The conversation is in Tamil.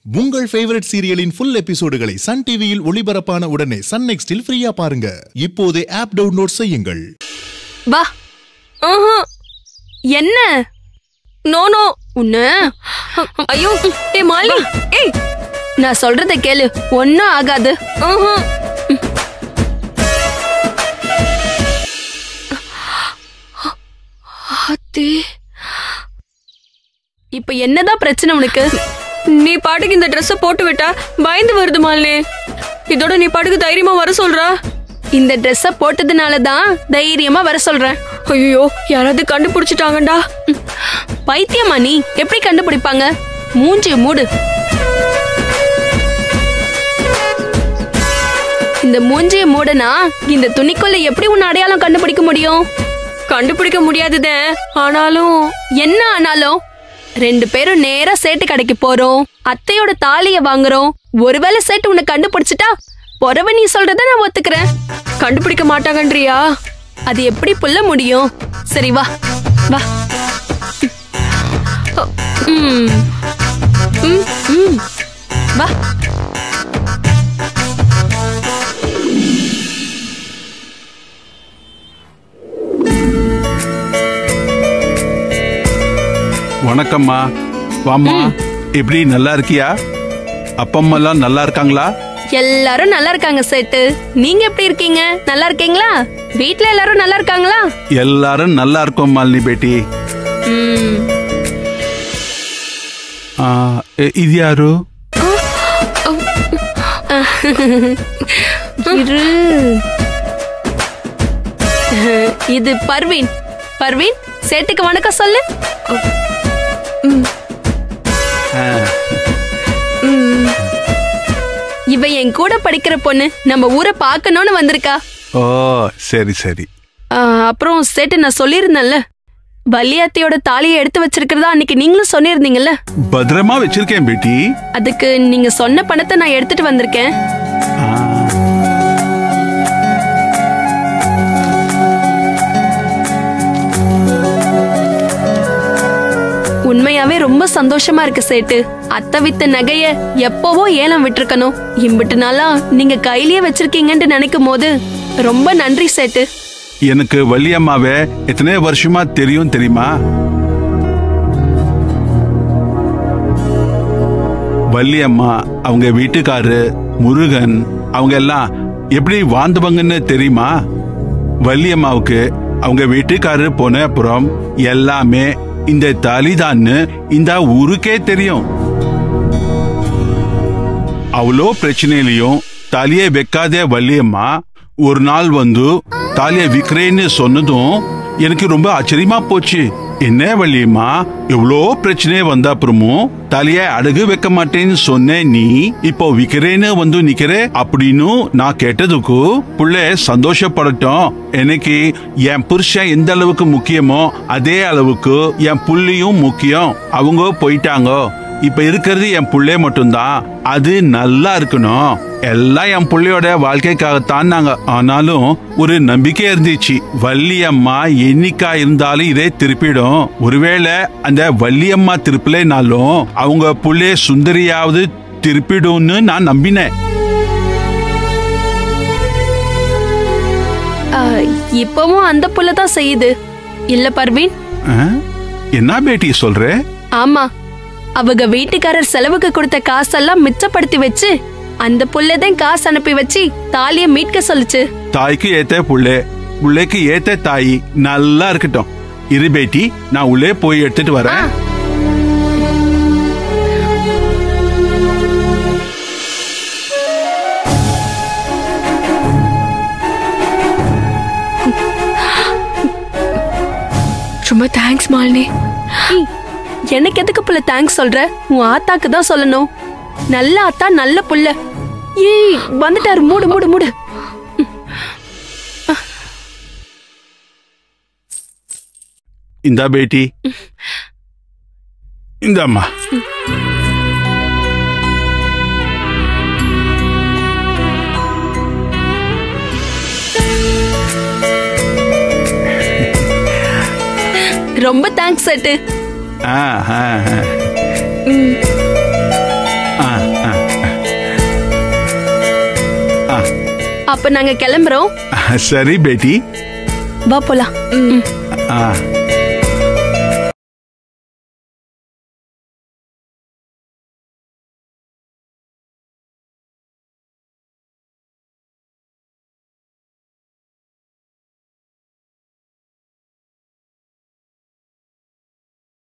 உங்கள் ஃபேவரட் சீரியலின் ஃபுல் எபிசோடுகளை சன் டிவியில் ஒளிபரப்பான உடனே சன் நெக்ஸ்டில் ஃப்ரீயா பாருங்க இப்போதே ஆப் டவுன்லோட் செய்யுங்கள் வா ஆஹா. என்ன நோ நோ உன்ன ஐயோ ஏ மாலி ஏய் நான் சொல்றத கேளு ஒன்னும் ஆகாது ஆஹா. ஆத்தி. இப்ப என்னதான் பிரச்சனை உனக்கு நீ பாட்டுக்கு இந்த Dress-அ போட்டு விட்டா பயந்து வருது மாலினி இதோட நீ பாட்டுக்கு தைரியமா வர சொல்றா இந்த ட்ரெஸ்ஸ போட்டதுனால தான் தைரியமா வர சொல்றேன் ஐயோ யாராவது கண்டுபிடிச்சிட்டாங்கடா பைத்தியமா நீ எப்படி கண்டுபிடிப்பாங்க மூஞ்சி மூடு இந்த மூஞ்சிய மூடனா இந்த துணிக்குள்ள எப்படி உன் அடையாளம் கண்டுபிடிக்க முடியும் கண்டுபிடிக்க முடியாதுதே ஆனாலும் என்ன ஆனாலும் ரெண்டு பேரும் நேரா சேட்டு கடைக்கு போறோம் அத்தையோட தாலிய வாங்குறோம் ஒருவேளை சேட்டு உன்னை கண்டுபிடிச்சிட்டா பொறவ நீ சொல்றத நான் ஒத்துக்கிறேன் கண்டுபிடிக்க மாட்டாங்கன்றியா அது எப்படி புள்ள முடியும் சரி வா வா ம். ம், ம். வா வணக்கம்மா வாம்மா எப்படி நல்லா இருக்கியா அப்பம்மெல்லாம் நல்லா இருக்காங்களா எல்லாரும் நல்லா இருக்காங்க சேட்டு நீங்க எப்படி இருக்கீங்க நல்லா இருக்கீங்களா வீட்ல எல்லாரும் நல்லா இருக்காங்களா எல்லாரும் நல்லா இருக்கோம் மாலினி பேட்டி ம். ஆ, எ- இது யாரு இரு இது பர்வீன் பர்வீன் சேட்டுக்கு வணக்கம் சொல்லு ஆ, இவ என் கூட படிக்கிற பொண்ணு நம்ம ஊரை பார்க்கணும்னு வந்திருக்கா ஓ சரி சரி ஆ, அப்புறம் சேட்டு நான் சொல்லியிருந்தேன்ல வள்ளியாத்தையோட தாலியை எடுத்து வச்சிருக்கிறதா அன்னைக்கு நீங்களும் சொல்லியிருந்தீங்கல்ல பத்திரமா வச்சிருக்கேன் பேட்டி அதுக்கு நீங்க சொன்ன பணத்தை நான் எடுத்துட்டு வந்திருக்கேன் ஆ, உண்மையாவே ரொம்ப சந்தோஷமா இருக்கு சேட்டு அத்தை வித்த நகைய எப்பவோ ஏலம் விட்டிருக்கணும் இம்பிட்டு நாளா நீங்க கையிலேயே வச்சிருக்கீங்கன்னு நினைக்கும் போது ரொம்ப நன்றி சேட்டு எனக்கு வள்ளியம்மாவை எத்தனை வருஷமா தெரியும் தெரியுமா வள்ளியம்மா அவங்க வீட்டுக்காரு முருகன் அவங்க எல்லாம் எப்படி வாழ்ந்தவங்கன்னு தெரியுமா வள்ளியம்மாவுக்கு அவங்க வீட்டுக்காரரு போன அப்புறம் எல்லாமே இந்த தாலிதான்னு இந்த ஊருக்கே தெரியும் அவ்வளோ பிரச்சனையிலையும் தாலியை வைக்காதே வள்ளியம்மா ஒரு நாள் வந்து தாலியை விக்கிறேன்னு சொன்னதும் எனக்கு ரொம்ப ஆச்சரியமா போச்சு என்ன வள்ளியம்மா எவ்வளோ பிரச்சனை வந்த அப்புறமும் தாலியை அடகு வைக்க மாட்டேன்னு சொன்ன நீ இப்போ விக்கிறேன்னு வந்து நிக்கிற அப்படின்னு நான் கேட்டதுக்கு புள்ள சந்தோஷப்படட்டும் எனக்கு என் புருஷன் எந்த அளவுக்கு முக்கியமோ அதே அளவுக்கு என் புள்ளியும் முக்கியம் அவங்க போயிட்டாங்க இப்ப இருக்கிறது என் புள்ளே மட்டும்தான் அது நல்லா இருக்கணும் எல்லாம் என் புள்ளையோட வாழ்க்கைக்காகத்தான் நாங்க ஆனாலும் ஒரு நம்பிக்கை இருந்துச்சு வள்ளியம்மா என்னைக்கா இருந்தாலும் இதே திருப்பிடும் ஒருவேளை அந்த வள்ளியம்மா திருப்பலைனாலும் அவங்க புள்ளே சுந்தரியாவது திருப்பிடும்னு நான் நம்பினேன் ஆ, இப்பவும் அந்த புள்ள தான் செய்யுது இல்ல பர்வீன் ஆ? என்ன பேட்டி சொல்ற ஆமா அவங்க வீட்டுக்காரர் செலவுக்கு கொடுத்த காசெல்லாம் மிச்சப்படுத்தி வச்சு அந்த புள்ளதான் காசு அனுப்பி வச்சு தாலிய மீட்க சொல்லுச்சு தாய்க்கு ஏத்த புள்ளே புள்ளைக்கு ஏத்த தாய் நல்லா இருக்கட்டும் இரு பேட்டி நான் உள்ளே போய் எடுத்துட்டு வரேன் ரொம்ப தேங்க்ஸ் மாலினி ஏய், எனக்கு எதுக்கு புள்ள தேங்க்ஸ் சொல்ற உன் ஆத்தாக்கு தான் சொல்லணும் நல்ல ஆத்தா நல்ல புள்ள ஏய் வந்துட்டாரு மூடு மூடு மூடு இந்தா பேட்டி இந்தாம்மா ரொம்ப தேங்க்ஸ் செட்டு ஆ, ஆ, ஆ. ஆ அப்ப நாங்க கிளம்புறோம் சரி பேட்டி வா போலாம் ஆ